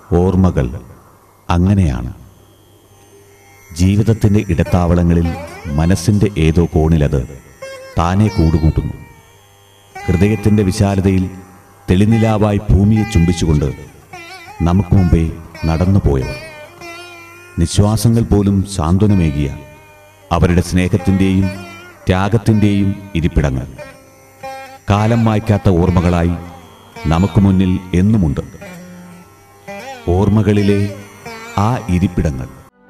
ഓർമ്മകൾ അങ്ങനെയാണ് ജീവിതത്തിൻ്റെ ഇടത്താവളങ്ങളിൽ മനസ്സിൻ്റെ ഏതോ കോണിലത് താനെ കൂടുകൂട്ടുന്നു ഹൃദയത്തിൻ്റെ വിശാലതയിൽ തെളിനിലാവായി ഭൂമിയെ ചുംബിച്ചുകൊണ്ട് നമുക്ക് മുമ്പേ നടന്നുപോയവർ നിശ്വാസങ്ങൾ പോലും സാന്ത്വനമേകിയ അവരുടെ സ്നേഹത്തിൻ്റെയും ത്യാഗത്തിൻ്റെയും ഇരിപ്പിടങ്ങൾ കാലം മായ്ക്കാത്ത ഓർമ്മകളായി നമുക്ക് മുന്നിൽ എന്നുമുണ്ട് ഓർമ്മകളിലെ ആ ഇരിപ്പിടങ്ങൾ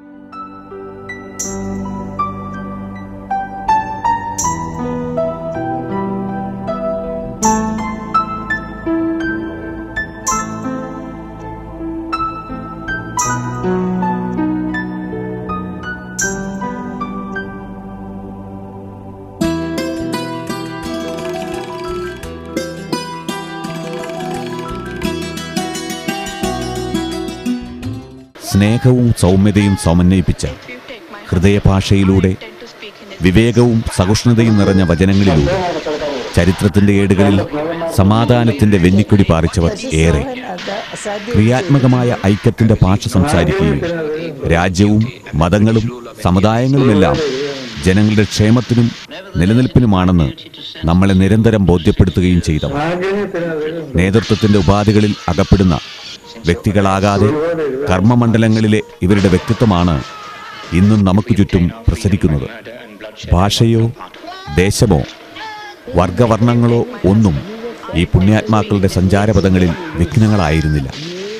സ്നേഹവും സൗമ്യതയും സമന്വയിപ്പിച്ച ഹൃദയഭാഷയിലൂടെ വിവേകവും സഹിഷ്ണുതയും നിറഞ്ഞ വചനങ്ങളിലൂടെ ചരിത്രത്തിന്റെ ഏടുകളിൽ സമാധാനത്തിന്റെ വെന്നിക്കൊടി പാറിച്ചവർ ഏറെ ക്രിയാത്മകമായ ഐക്യത്തിന്റെ ഭാഷ സംസാരിക്കുകയും രാജ്യവും മതങ്ങളും സമുദായങ്ങളുമെല്ലാം ജനങ്ങളുടെ ക്ഷേമത്തിനും നിലനിൽപ്പിനുമാണെന്ന് നമ്മളെ നിരന്തരം ബോധ്യപ്പെടുത്തുകയും ചെയ്തവർ നേതൃത്വത്തിന്റെ ഉപാധികളിൽ അകപ്പെടുന്ന വ്യക്തികളാകാതെ കർമ്മമണ്ഡലങ്ങളിലെ ഇവരുടെ വ്യക്തിത്വമാണ് ഇന്നും നമുക്ക് ചുറ്റും പ്രസരിക്കുന്നത് ഭാഷയോ ദേശമോ വർഗവർണ്ണങ്ങളോ ഒന്നും ഈ പുണ്യാത്മാക്കളുടെ സഞ്ചാരപഥങ്ങളിൽ വിഘ്നങ്ങളായിരുന്നില്ല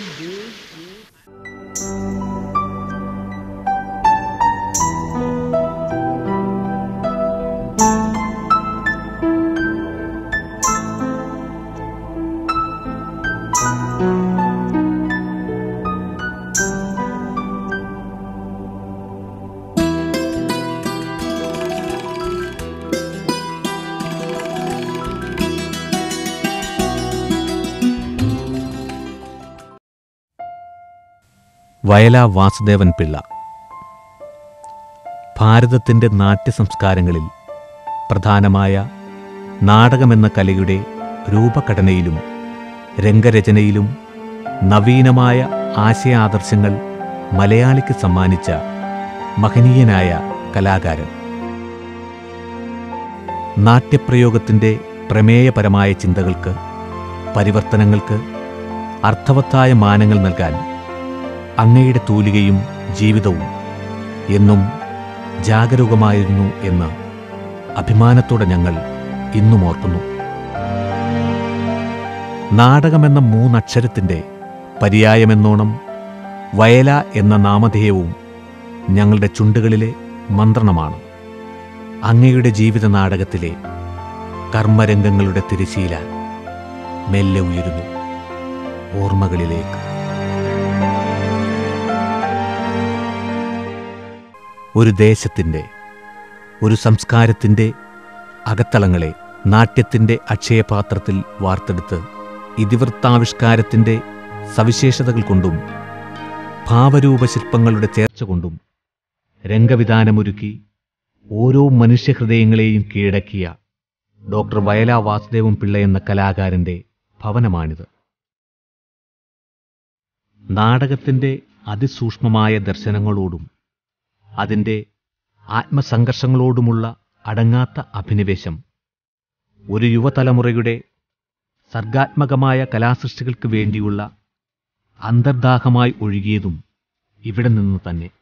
വയല വാസുദേവൻ പിള്ള ഭാരതത്തിൻ്റെ നാട്യസംസ്കാരങ്ങളിൽ പ്രധാനമായ നാടകമെന്ന കലയുടെ രൂപഘടനയിലും രംഗരചനയിലും നവീനമായ ആശയാദർശങ്ങൾ മലയാളിക്ക് സമ്മാനിച്ച മഹനീയനായ കലാകാരൻ നാട്യപ്രയോഗത്തിൻ്റെ പ്രമേയപരമായ ചിന്തകൾക്ക് പരിവർത്തനങ്ങൾക്ക് അർത്ഥവത്തായ മാനങ്ങൾ നൽകാൻ അങ്ങയുടെ തൂലികയും ജീവിതവും എന്നും ജാഗരൂകമായിരുന്നു എന്ന് അഭിമാനത്തോടെ ഞങ്ങൾ ഇന്നും ഓർക്കുന്നു നാടകമെന്ന മൂന്നക്ഷരത്തിൻ്റെ പര്യായമെന്നോണം വയല എന്ന നാമധേയവും ഞങ്ങളുടെ ചുണ്ടുകളിലെ മന്ത്രണമാണ് അങ്ങയുടെ ജീവിത നാടകത്തിലെ കർമ്മരംഗങ്ങളുടെ തിരശീല മെല്ലെ ഉയരുന്നു ഓർമ്മകളിലേക്ക് ഒരു ദേശത്തിൻ്റെ ഒരു സംസ്കാരത്തിൻ്റെ അകത്തളങ്ങളെ നാട്യത്തിൻ്റെ അക്ഷയപാത്രത്തിൽ വാർത്തെടുത്ത് ഇതിവൃത്താവിഷ്കാരത്തിൻ്റെ സവിശേഷതകൾ കൊണ്ടും ഭാവരൂപശില്പങ്ങളുടെ ചേർച്ച കൊണ്ടും രംഗവിധാനമൊരുക്കി ഓരോ മനുഷ്യഹൃദയങ്ങളെയും കീഴടക്കിയ ഡോക്ടർ വയല വാസുദേവൻ പിള്ള എന്ന കലാകാരൻ്റെ ഭവനമാണിത് നാടകത്തിൻ്റെ അതിസൂക്ഷ്മമായ ദർശനങ്ങളോടും അതിൻ്റെ ആത്മസംഘർഷങ്ങളോടുമുള്ള അടങ്ങാത്ത അഭിനിവേശം ഒരു യുവതലമുറയുടെ സർഗാത്മകമായ കലാസൃഷ്ടികൾക്ക് വേണ്ടിയുള്ള അന്തർദാഹമായി ഒഴുകിയതും ഇവിടെ നിന്ന് തന്നെ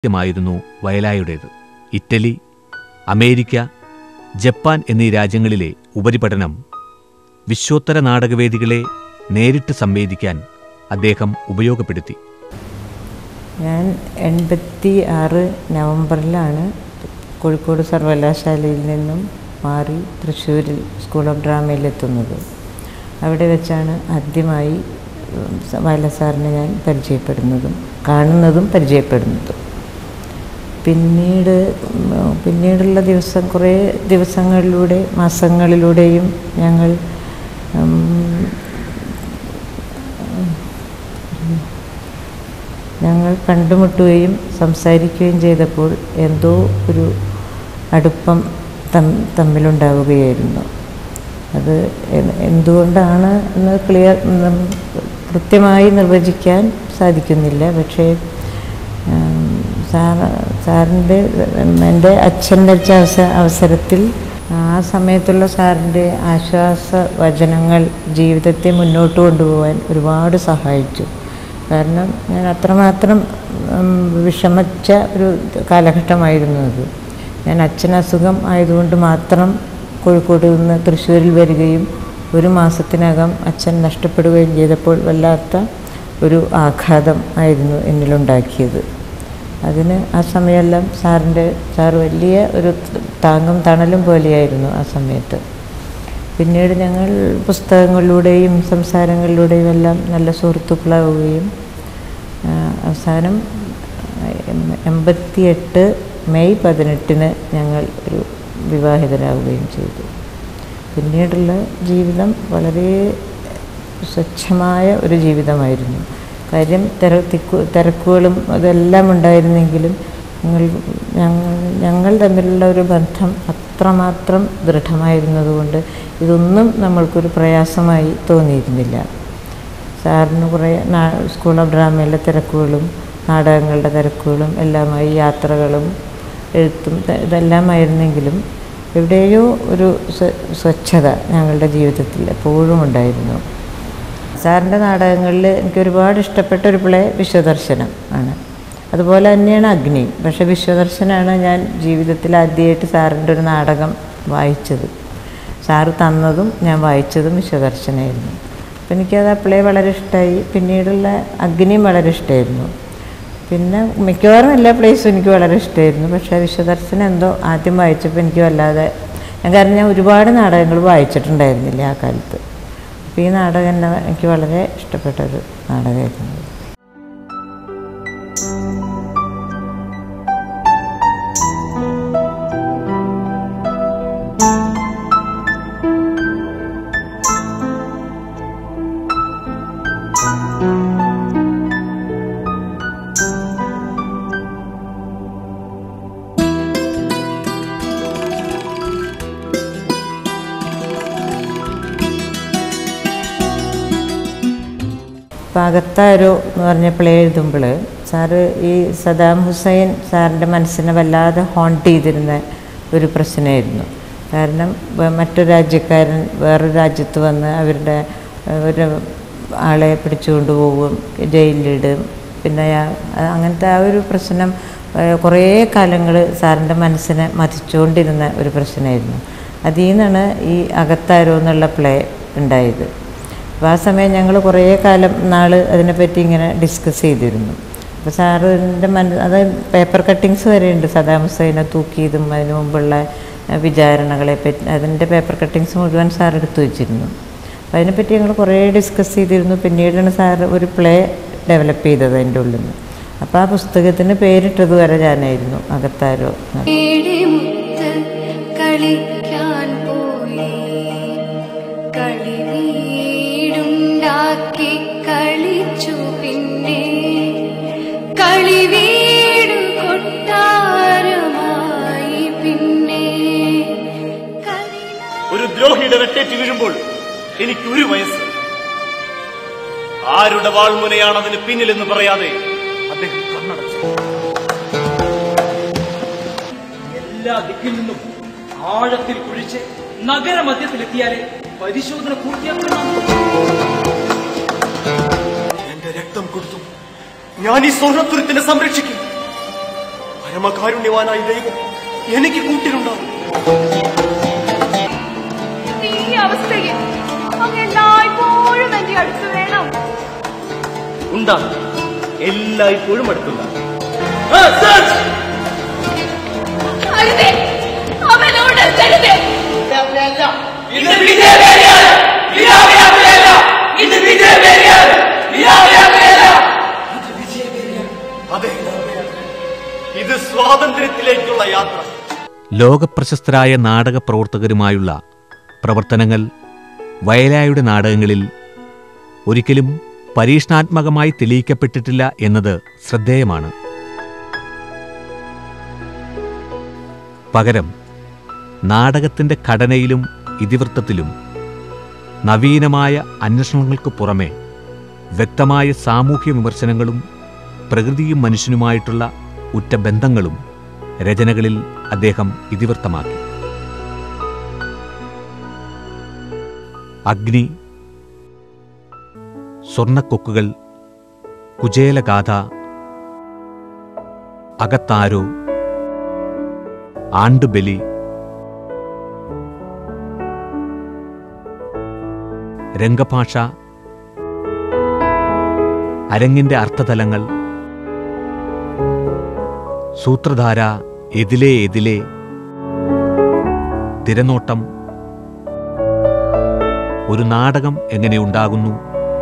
ായിരുന്നു വയലായുടേത് ഇറ്റലി അമേരിക്ക ജപ്പാൻ എന്നീ രാജ്യങ്ങളിലെ ഉപരിപഠനം വിശ്വോത്തര നാടകവേദികളെ നേരിട്ട് സംവേദിക്കാൻ അദ്ദേഹം ഉപയോഗപ്പെടുത്തി ഞാൻ എൺപത്തി ആറ് നവംബറിലാണ് കോഴിക്കോട് സർവകലാശാലയിൽ നിന്നും മാറി തൃശ്ശൂരിൽ സ്കൂൾ ഓഫ് ഡ്രാമയിലെത്തുന്നത് അവിടെ വെച്ചാണ് ആദ്യമായി ഉം, സ- വയല സാറിനെ ഞാൻ പരിചയപ്പെടുന്നതും കാണുന്നതും പരിചയപ്പെടുന്നതും പിന്നീട് ഉം, പിന്നീടുള്ള ദിവസം കുറേ ദിവസങ്ങളിലൂടെ മാസങ്ങളിലൂടെയും ഞങ്ങൾ ഉം, ഞങ്ങൾ കണ്ടുമുട്ടുകയും സംസാരിക്കുകയും ചെയ്തപ്പോൾ എന്തോ ഒരു അടുപ്പം തം തമ്മിലുണ്ടാവുകയായിരുന്നു അത് എ- എന്തുകൊണ്ടാണ് എന്ന് ക്ലിയർ ഉം, കൃത്യമായി നിർവചിക്കാൻ സാധിക്കുന്നില്ല പക്ഷേ ഉം, സാർ സാറിൻ്റെ എൻ്റെ അച്ഛൻ മരിച്ച അവസ അവസരത്തിൽ ആ സമയത്തുള്ള സാറിൻ്റെ ആശ്വാസ വചനങ്ങൾ ജീവിതത്തെ മുന്നോട്ട് കൊണ്ടുപോകാൻ ഒരുപാട് സഹായിച്ചു കാരണം ഞാൻ അത്രമാത്രം ഉം, വിഷമിച്ച ഒരു കാലഘട്ടമായിരുന്നു അത് ഞാൻ അച്ഛൻ അസുഖം ആയതുകൊണ്ട് മാത്രം കോഴിക്കോട് നിന്ന് തൃശ്ശൂരിൽ വരികയും ഒരു മാസത്തിനകം അച്ഛൻ നഷ്ടപ്പെടുകയും ചെയ്തപ്പോൾ വല്ലാത്ത ഒരു ആഘാതം ആയിരുന്നു എന്നിലുണ്ടാക്കിയത് അതിന് ആ സമയമെല്ലാം സാറിൻ്റെ സാർ വലിയ ഒരു താങ്ങും തണലും പോലെയായിരുന്നു ആ സമയത്ത് പിന്നീട് ഞങ്ങൾ പുസ്തകങ്ങളിലൂടെയും സംസാരങ്ങളിലൂടെയും എല്ലാം നല്ല സുഹൃത്തുക്കളാവുകയും ആ, അവസാനം എം- എൺപത്തിയെട്ട് മെയ് പതിനെട്ടിന് ഞങ്ങൾ ഒരു വിവാഹിതരാവുകയും ചെയ്തു പിന്നീടുള്ള ജീവിതം വളരെ സ്വച്ഛമായ ഒരു ജീവിതമായിരുന്നു കാര്യം തിര തിക്കു- തിരക്കുകളും അതെല്ലാം ഉണ്ടായിരുന്നെങ്കിലും ഞങ്ങൾ ഞങ്ങൾ ഞങ്ങൾ തമ്മിലുള്ള ഒരു ബന്ധം അത്രമാത്രം ദൃഢമായിരുന്നതുകൊണ്ട് ഇതൊന്നും നമ്മൾക്കൊരു പ്രയാസമായി തോന്നിയിരുന്നില്ല സാറിന് കുറേ നാ സ്കൂൾ ഓഫ് ഡ്രാമയിലെ തിരക്കുകളും നാടകങ്ങളുടെ തിരക്കുകളും എല്ലാമായി യാത്രകളും എഴുത്തും ത- ഇതെല്ലാമായിരുന്നെങ്കിലും എവിടെയോ ഒരു സ്വ- സ്വച്ഛത ഞങ്ങളുടെ ജീവിതത്തിൽ എപ്പോഴും ഉണ്ടായിരുന്നു സാറിൻ്റെ നാടകങ്ങളിൽ എനിക്ക് ഒരുപാട് ഇഷ്ടപ്പെട്ട ഒരു പ്ലേ വിശ്വദർശനം ആണ് അതുപോലെ തന്നെയാണ് അഗ്നി പക്ഷേ വിശ്വദർശനാണ് ഞാൻ ജീവിതത്തിൽ ആദ്യമായിട്ട് സാറിൻ്റെ ഒരു നാടകം വായിച്ചത് സാറ് തന്നതും ഞാൻ വായിച്ചതും വിശ്വദർശനായിരുന്നു അപ്പം എനിക്കത് ആ പ്ലേ വളരെ ഇഷ്ടമായി പിന്നീടുള്ള അഗ്നിയും വളരെ ഇഷ്ടമായിരുന്നു പിന്നെ മിക്കവാറും എല്ലാ പ്ലേസും എനിക്ക് വളരെ ഇഷ്ടമായിരുന്നു പക്ഷേ വിശ്വദർശനം എന്തോ ആദ്യം വായിച്ചപ്പോൾ എനിക്ക് വല്ലാതെ ഞാൻ കാരണം ഞാൻ ഒരുപാട് നാടകങ്ങൾ വായിച്ചിട്ടുണ്ടായിരുന്നില്ല ആ കാലത്ത് അപ്പോൾ ഈ നാടകം എന്നെ എനിക്ക് വളരെ ഇഷ്ടപ്പെട്ട ഒരു നാടകമായിരുന്നു പാകത്താരോ എന്ന് പറഞ്ഞ പ്ലേ എഴുതുമ്പോൾ സാറ് ഈ സദാം ഹുസൈൻ സാറിൻ്റെ മനസ്സിനെ വല്ലാതെ ഹോണ്ട് ചെയ്തിരുന്ന ഒരു പ്രശ്നമായിരുന്നു കാരണം വ- മറ്റൊരു രാജ്യക്കാരൻ വേറൊരു രാജ്യത്ത് വന്ന് അവരുടെ ഏഹ്, ഒരു ആളെ പിടിച്ചുകൊണ്ട് പോകും ജയിലിലിടും പിന്നെ അയാ- അങ്ങനത്തെ ആ ഒരു പ്രശ്നം ഏഹ്, കുറേ കാലങ്ങൾ സാറിൻ്റെ മനസ്സിനെ മതിച്ചുകൊണ്ടിരുന്ന ഒരു പ്രശ്നമായിരുന്നു അതിൽ നിന്നാണ് ഈ അകത്താരോ എന്നുള്ള പ്ലേ ഉണ്ടായത് അപ്പോൾ ആ സമയം ഞങ്ങൾ കുറേ കാലം നാൾ അതിനെപ്പറ്റി ഇങ്ങനെ ഡിസ്കസ് ചെയ്തിരുന്നു അപ്പോൾ സാറിൻ്റെ മന അത് പേപ്പർ കട്ടിങ്സ് വരെ ഉണ്ട് സദാം ഹുസൈനെ തൂക്കിയതും അതിനു മുമ്പുള്ള ഏഹ്, വിചാരണകളെ പറ്റി അതിൻ്റെ പേപ്പർ കട്ടിങ്സ് മുഴുവൻ സാർ എടുത്തു വെച്ചിരുന്നു അപ്പോൾ അതിനെപ്പറ്റി ഞങ്ങൾ കുറേ ഡിസ്കസ് ചെയ്തിരുന്നു പിന്നീടാണ് സാർ ഒരു പ്ലേ ഡെവലപ്പ് ചെയ്തത് അതിൻ്റെ ഉള്ളിൽ നിന്ന് അപ്പോൾ ആ പുസ്തകത്തിന് പേരിട്ടത് വരെ ഞാനായിരുന്നു അകത്താരോ എന്ന്. ഏടിമുത്ത് കളിക്കാൻ പോയി കളി വീടുണ്ടാക്കി കളിച്ചു പിന്നെ കളി വീട് കൊട്ടാരമായി പിന്നെ കളി ഒരു ദ്രോഹിയുടെ വെട്ടേറ്റ് വീഴുമ്പോൾ എനിക്ക് ഒരു വയസ്സ് ആരുടെ വാൾമുനയാണ് അതിന് പിന്നിലെന്ന് പറയാതെ അദ്ദേഹം കണ്ണടച്ചു എല്ലാ ദിക്കിൽ നിന്നും ആഴത്തിൽ കുഴിച്ച് നഗരമധ്യത്തിലെത്തിയാലേ പരിശോധന പൂർത്തിയാക്കണം എന്റെ രക്തം കൊടുത്തു ഞാൻ ഈ സ്വർണത്തുരുത്തിനെ സംരക്ഷിക്കും പരമകാരുണ്യവാനായ ദൈവം എനിക്ക് കൂട്ടിനുണ്ടാവും ഈ അവസ്ഥയിൽ അങ്ങ് എല്ലായ്പ്പോഴും എന്റെ അടുത്ത് വേണം ഉണ്ടാകും എല്ലായ്പ്പോഴും അടുത്തുണ്ടാകും അരുതേ അവനോട് തരുതേ അതെ ഇത് സ്വാതന്ത്ര്യത്തിലേക്കുള്ള യാത്ര ലോകപ്രശസ്തരായ നാടക പ്രവർത്തകരുമായുള്ള പ്രവർത്തനങ്ങൾ വയലായുടെ നാടകങ്ങളിൽ ഒരിക്കലും പരീക്ഷണാത്മകമായി തെളിയിക്കപ്പെട്ടിട്ടില്ല എന്നത് ശ്രദ്ധേയമാണ് പകരം നാടകത്തിൻ്റെ ഘടനയിലും ഇതിവൃത്തത്തിലും നവീനമായ അന്വേഷണങ്ങൾക്ക് പുറമെ വ്യക്തമായ സാമൂഹ്യ വിമർശനങ്ങളും പ്രകൃതിയും മനുഷ്യനുമായിട്ടുള്ള ഉറ്റ ബന്ധങ്ങളും രചനകളിൽ അദ്ദേഹം ഇതിവൃത്തമാക്കി അഗ്നി സ്വർണക്കൊക്കുകൾ കുചേലഗാഥ അകത്താരോ ആണ്ടുബലി രംഗഭാഷ അരങ്ങിന്റെ അർത്ഥതലങ്ങൾ സൂത്രധാര എതിലേ എതിലേ തിരനോട്ടം ഒരു നാടകം എങ്ങനെ ഉണ്ടാകുന്നു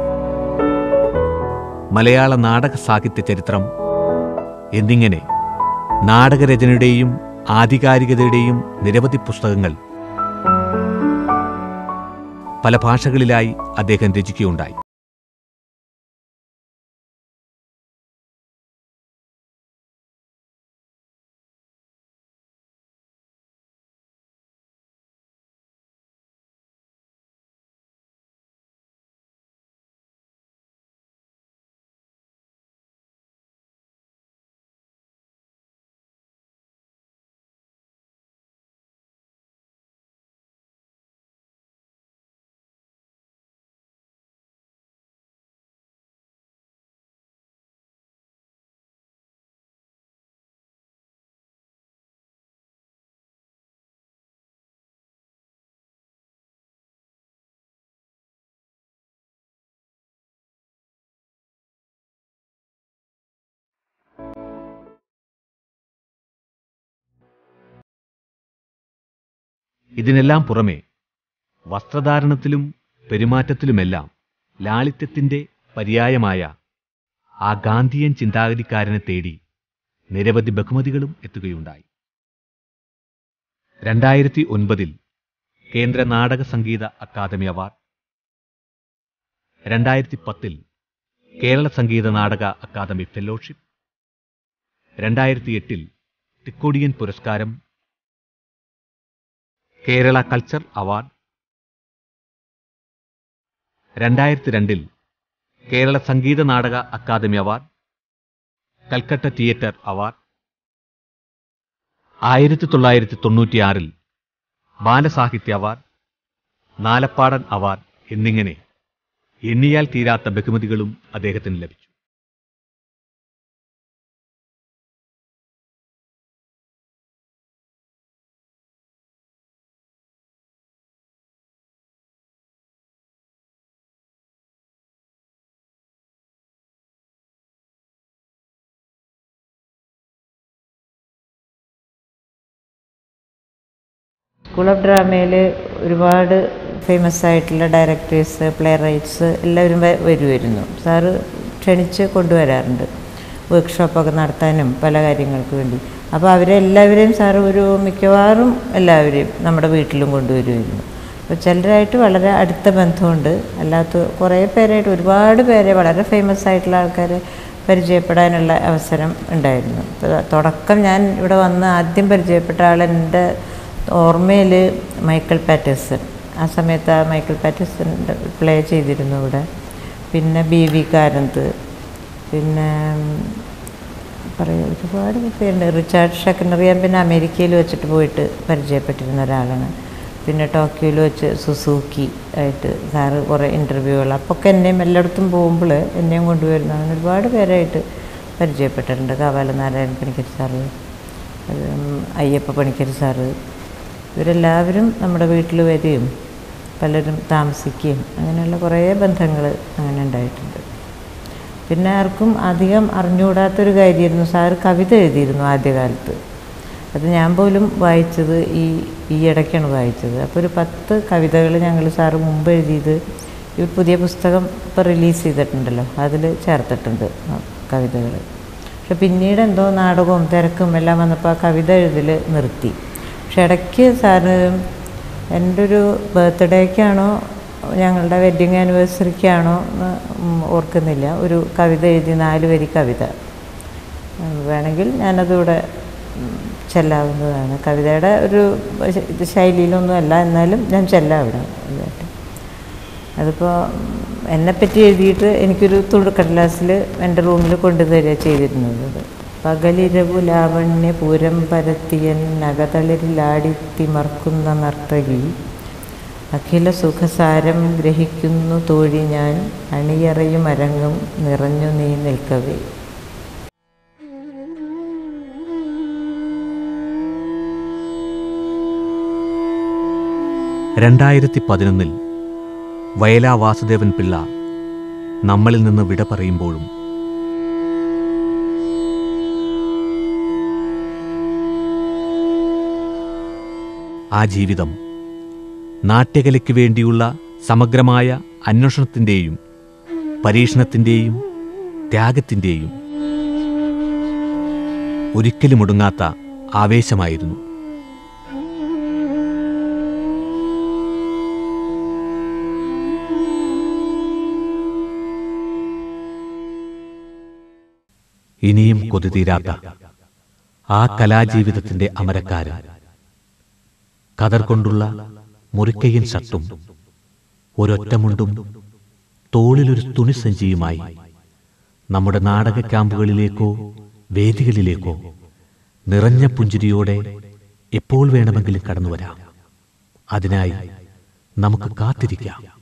മലയാള നാടക സാഹിത്യ ചരിത്രം എന്നിങ്ങനെ നാടകരചനയുടെയും ആധികാരികതയുടെയും നിരവധി പുസ്തകങ്ങൾ പല ഭാഷകളിലായി അദ്ദേഹം രചിക്കുകയുണ്ടായി ഇതിനെല്ലാം പുറമെ വസ്ത്രധാരണത്തിലും പെരുമാറ്റത്തിലുമെല്ലാം ലാളിത്യത്തിന്റെ പര്യായമായ ആ ഗാന്ധിയൻ ചിന്താഗതിക്കാരനെ തേടി നിരവധി ബഹുമതികളും എത്തുകയുണ്ടായി രണ്ടായിരത്തി ഒൻപതിൽ കേന്ദ്ര നാടക സംഗീത അക്കാദമി അവാർഡ് രണ്ടായിരത്തി പത്തിൽ കേരള സംഗീത നാടക അക്കാദമി ഫെലോഷിപ്പ് രണ്ടായിരത്തി എട്ടിൽ തിക്കോടിയൻ പുരസ്കാരം കേരള കൾച്ചർ അവാർഡ് രണ്ടായിരത്തി രണ്ടിൽ Kerala Sangeetha Nataka Akademi award Calcutta theatre award ആയിരത്തി തൊള്ളായിരത്തി തൊണ്ണൂറ്റിയാറിൽ ബാലസാഹിത്യ അവാർഡ് നാലപ്പാടൻ അവാർഡ് എന്നിങ്ങനെ എണ്ണിയാൽ തീരാത്ത ബഹുമതികളും അദ്ദേഹത്തിന് ലഭിച്ചു സ്കൂൾ ഓഫ് ഡ്രാമയിൽ ഒരുപാട് ഫേമസ് ആയിട്ടുള്ള ഡയറക്ടേഴ്സ് പ്ലേ റൈറ്റ്സ് എല്ലാവരും വ- വരുമായിരുന്നു സാറ് ക്ഷണിച്ച് കൊണ്ടുവരാറുണ്ട് വർക്ക്ഷോപ്പൊക്കെ നടത്താനും പല കാര്യങ്ങൾക്ക് വേണ്ടി അപ്പോൾ അവരെല്ലാവരെയും സാറ് ഒരു മിക്കവാറും എല്ലാവരെയും നമ്മുടെ വീട്ടിലും കൊണ്ടുവരുമായിരുന്നു അപ്പോൾ ചിലരായിട്ട് വളരെ അടുത്ത ബന്ധമുണ്ട് അല്ലാത്ത കുറേ പേരായിട്ട് ഒരുപാട് പേരെ വളരെ ഫേമസ് ആയിട്ടുള്ള ആൾക്കാരെ പരിചയപ്പെടാനുള്ള അവസരം ഉണ്ടായിരുന്നു അപ്പോൾ തുടക്കം ഞാൻ ഇവിടെ വന്ന് ആദ്യം പരിചയപ്പെട്ട ആൾ എൻ്റെ ഓർമ്മയിൽ മൈക്കിൾ പാറ്റേഴ്സൺ ആ സമയത്ത് ആ മൈക്കിൾ പാറ്റേഴ്സൺ പ്ലേ ചെയ്തിരുന്നു ഇവിടെ പിന്നെ ബി വി കാരന്ത് പിന്നെ പറയും ഒരുപാട് പേരുണ്ട് റിച്ചാർഡ് ഷക്കനറി ഞാൻ പിന്നെ അമേരിക്കയിൽ വെച്ചിട്ട് പോയിട്ട് പരിചയപ്പെട്ടിരുന്ന ഒരാളാണ് പിന്നെ ടോക്കിയോയിൽ വെച്ച് സുസൂക്കി ആയിട്ട് സാറ് കുറേ ഇൻ്റർവ്യൂകൾ അപ്പൊക്കെ എന്നെയും എല്ലായിടത്തും പോകുമ്പോൾ എന്നെയും കൊണ്ടുവരുന്നു അങ്ങനെ ഒരുപാട് പേരായിട്ട് പരിചയപ്പെട്ടിട്ടുണ്ട് കാവാല നാരായണ പണിക്കർ സാറ് ഉം, അയ്യപ്പ പണിക്കർ സാറ് ഇവരെല്ലാവരും നമ്മുടെ വീട്ടിൽ വരികയും പലരും താമസിക്കുകയും അങ്ങനെയുള്ള കുറേ ബന്ധങ്ങൾ അങ്ങനെ ഉണ്ടായിട്ടുണ്ട് പിന്നെ ആർക്കും അധികം അറിഞ്ഞുകൂടാത്തൊരു കാര്യമായിരുന്നു സാറ് കവിത എഴുതിയിരുന്നു ആദ്യകാലത്ത് അത് ഞാൻ പോലും വായിച്ചത് ഈ ഈ ഇടയ്ക്കാണ് വായിച്ചത് അപ്പോൾ ഒരു പത്ത് കവിതകൾ ഞങ്ങൾ സാറ് മുമ്പ് എഴുതിയത് ഈ പുതിയ പുസ്തകം ഇപ്പോൾ റിലീസ് ചെയ്തിട്ടുണ്ടല്ലോ അതിൽ ചേർത്തിട്ടുണ്ട് കവിതകൾ പക്ഷെ പിന്നീട് എന്തോ നാടകവും തിരക്കും എല്ലാം വന്നപ്പോൾ ആ കവിത എഴുതൽ നിർത്തി പക്ഷെ ഇടയ്ക്ക് സാറ് എൻ്റെ ഒരു ബർത്ത്ഡേക്കാണോ ഞങ്ങളുടെ വെഡ്ഡിങ് ആനിവേഴ്സറിക്കാണോ എന്ന് ഉം ഓർക്കുന്നില്ല ഒരു കവിത എഴുതി നാല് വരി കവിത ഉം, വേണമെങ്കിൽ ഞാനതിവിടെ ഉം, ചെല്ലാവുന്നതാണ് കവിതയുടെ ഒരു ശ- ഇത് ശൈലിയിലൊന്നുമല്ല എന്നാലും ഞാൻ ചെല്ലാം ഇവിടെ ഇതായിട്ട് അതിപ്പോൾ എന്നെപ്പറ്റി എഴുതിയിട്ട് എനിക്കൊരു തുടുക്കടലാസിൽ എൻ്റെ റൂമിൽ കൊണ്ടുതരിക ചെയ്തിരുന്നത് അത് പകലിരവു ലാവണ്യ പൂരം പരത്തിയൻ നഗതളിരിലാടിത്തിമർക്കുന്ന നർത്തകി അഖില സുഖസാരം ഗ്രഹിക്കുന്നു തോഴി ഞാൻ അണിയറയും അരങ്ങും നിറഞ്ഞു നീ നിൽക്കവേ രണ്ടായിരത്തി പതിനൊന്നിൽ വയലാ വാസുദേവൻ പിള്ള നമ്മളിൽ നിന്ന് വിട പറയുമ്പോഴും ആ ജീവിതം നാട്യകലയ്ക്ക് വേണ്ടിയുള്ള സമഗ്രമായ അന്വേഷണത്തിൻ്റെയും പരീക്ഷണത്തിൻ്റെയും ത്യാഗത്തിൻ്റെയും ഒരിക്കലും ഒടുങ്ങാത്ത ആവേശമായിരുന്നു ഇനിയും കൊതി തീരാത്ത ആ കലാജീവിതത്തിന്റെ അമരക്കാരൻ കതർ കൊണ്ടുള്ള മുറിക്കയ്യൻ ഷർട്ടും ഒരൊറ്റമുണ്ടും തോളിലൊരു തുണിസഞ്ചിയുമായി നമ്മുടെ നാടക ക്യാമ്പുകളിലേക്കോ വേദികളിലേക്കോ നിറഞ്ഞ പുഞ്ചിരിയോടെ എപ്പോൾ വേണമെങ്കിലും കടന്നുവരാം അതിനായി നമുക്ക് കാത്തിരിക്കാം